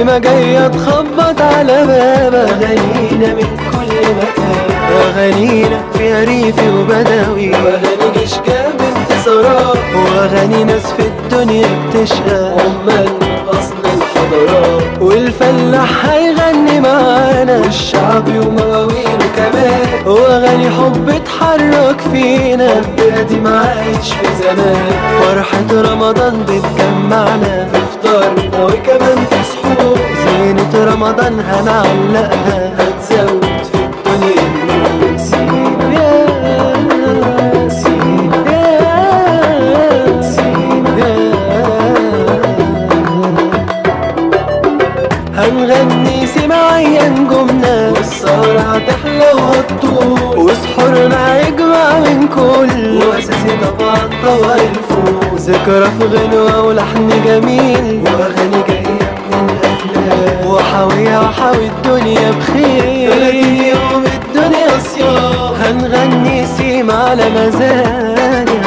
سيما جاية تخبط على باب أغانينا من كل مكان أغانينا فيها ريفي وبدوي وأغاني جيش جاب انتصارات وأغاني ناس في الدنيا بتشقى عمال أصل الحضارات والفلاح هيغني معانا والشعبي ومواويله كمان واغاني حب تحرك فينا حب قديم عايش في زمان فرحة رمضان بتجمعنا افطارنا وكمان في سحور زينة رمضان هنعلقها هتزود في الدنيا النور سينا يا سينا يا سينا يا هنغني سماعيا نجومنا والسهرة هتحلى وهتطول وسحورنا يجمع من كل واساسي طبعا طبق الفول ذكرى في غنوة ولحن جميل واغاني جاية من الافلام وحاوية وحاوي الدنيا بخير 30 يوم الدنيا صيام هنغني سيما على مزاجنا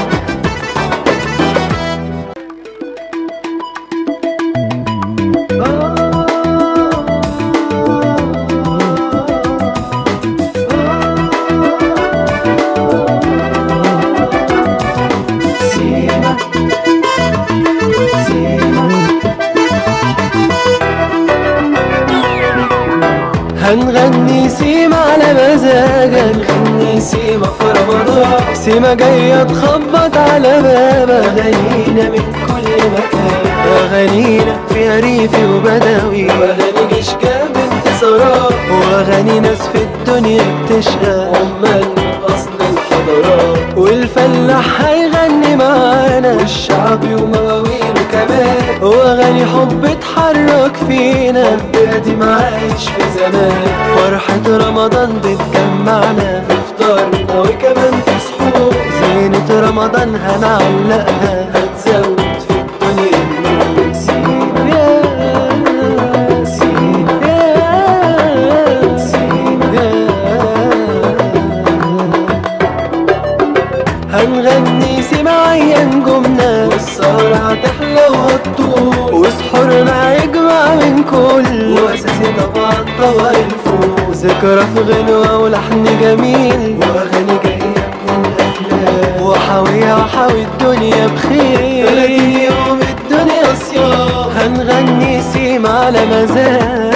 سيما سيما هنغني سيما على مزاجك هنغني سيما في رمضان سيما جاية تخبط على باب أغانينا من كل مكان أغانينا فيها ريفي وبدوي وأغاني جيش جاب انتصارات وأغاني ناس في الدنيا بتشقى عمال أصل الحضارات والفلاح هيغني معانا والشعبي ومواويله كمان واغاني حب تحرك فينا حب قديم عايش في زمان فرحة رمضان بتجمعنا افطارنا وكمان في سحور زينة رمضان هنعلقها هتزود في الدنيا النور سينا يا سينا يا سينا يا هنغني سماعيا نجومنا والسهرة هتحلى وهتطول وسحورنا يجمع من كل واساسي طبعا طبق الفول ذكرى في غنوة ولحن جميل واغاني جاية من الافلام وحاوية وحاوي الدنيا بخير 30 يوم الدنيا صيام هنغني سيما على مزاج